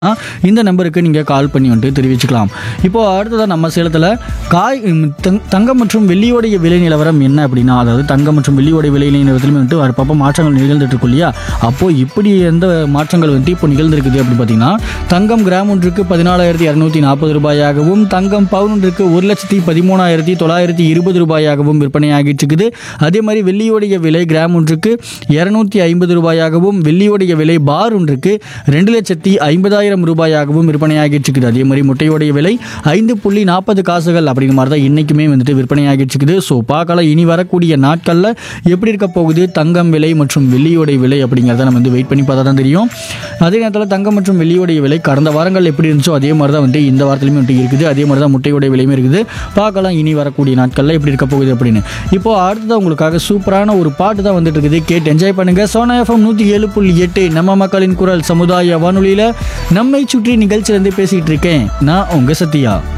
இந்த நம்பருக்கு நீங்கள் கால் பண்ணி வந்துட்டு தெரிவிச்சுக்கலாம் இப்போ அடுத்ததாக நம்ம சேலத்தில் காய் ம், தங்- தங்கம் மற்றும் வெள்ளியோடைய விலை நிலவரம் என்ன அப்படின்னா அதாவது தங்கம் மற்றும் வெள்ளியோடைய விலை நிலவரத்துலையும் வந்துட்டு அப்பப்போ மாற்றங்கள் நிகழ்ந்துட்டு இருக்கும் இல்லையா அப்போது இப்படி எந்த மாற்றங்கள் வந்துட்டு இப்போ நிகழ்ந்திருக்குது அப்படின்னு பார்த்தீங்கன்னா தங்கம் கிராம் ஒன்றுக்கு பதினாலாயிரத்தி இரநூத்தி நாற்பது ரூபாயாகவும் தங்கம் பவுன் ஒன்றுக்கு ஒரு லட்சத்தி பதிமூணாயிரத்தி தொள்ளாயிரத்தி இருபது ரூபாயாகவும் விற்பனையாகிட்டு இருக்குது அதே மாதிரி வெள்ளியோடைய விலை கிராம் ஒன்றுக்கு இரநூத்தி ஐம்பது ரூபாயாகவும் வெள்ளியோடைய விலை பார் ஒன்றுக்கு ரெண்டு லட்சத்தி ஐம்பதாயிரம் ரூபாயாகவும் விற்பனையாகிட்டு இருக்குது அதே மாதிரி முட்டையோடைய விலை ஐந்து புள்ளி நாற்பது காசுகள் அப்படிங்கிற மாதிரி தான் இன்றைக்குமே வந்துட்டு விற்பனையாகிட்டு இருக்குது ஸோ பார்க்கலாம் இனி வரக்கூடிய நாட்களில் எப்படி இருக்க போகுது தங்கம் விலை மற்றும் வெள்ளியோடைய விலை அப்படிங்கிறத நம்ம வந்து வெயிட் பண்ணி பார்த்தா தான் தெரியும் அதே நேரத்தில் தங்கம் மற்றும் வெள்ளியோடைய விலை கடந்த வாரங்கள் எப்படி இருந்துச்சோ அதே மாதிரி தான் வந்துட்டு இந்த வாரத்துலையுமே வந்துட்டு இருக்குது அதே மாதிரி தான் முட்டையோடைய விலையுமே இருக்குது பார்க்கலாம் இனி வரக்கூடிய நாட்களில் எப்படி இருக்க போகுது அப்படின்னு இப்போ அடுத்தது உங்களுக்காக சூப்பரான ஒரு பாட்டு தான் வந்துட்டு இருக்குது கேட்டு என்ஜாய் பண்ணுங்க சோனா எஃப்எம் நூற்றி ஏழு புள்ளி எட்டு நம்ம மக்களின் குரல் சமுதாய வானொலியில் நம்மை சுற்றி நிகழ்ச்சியிலேருந்து பேசிகிட்டு இருக்கேன் நான் உங்கள் சத்யா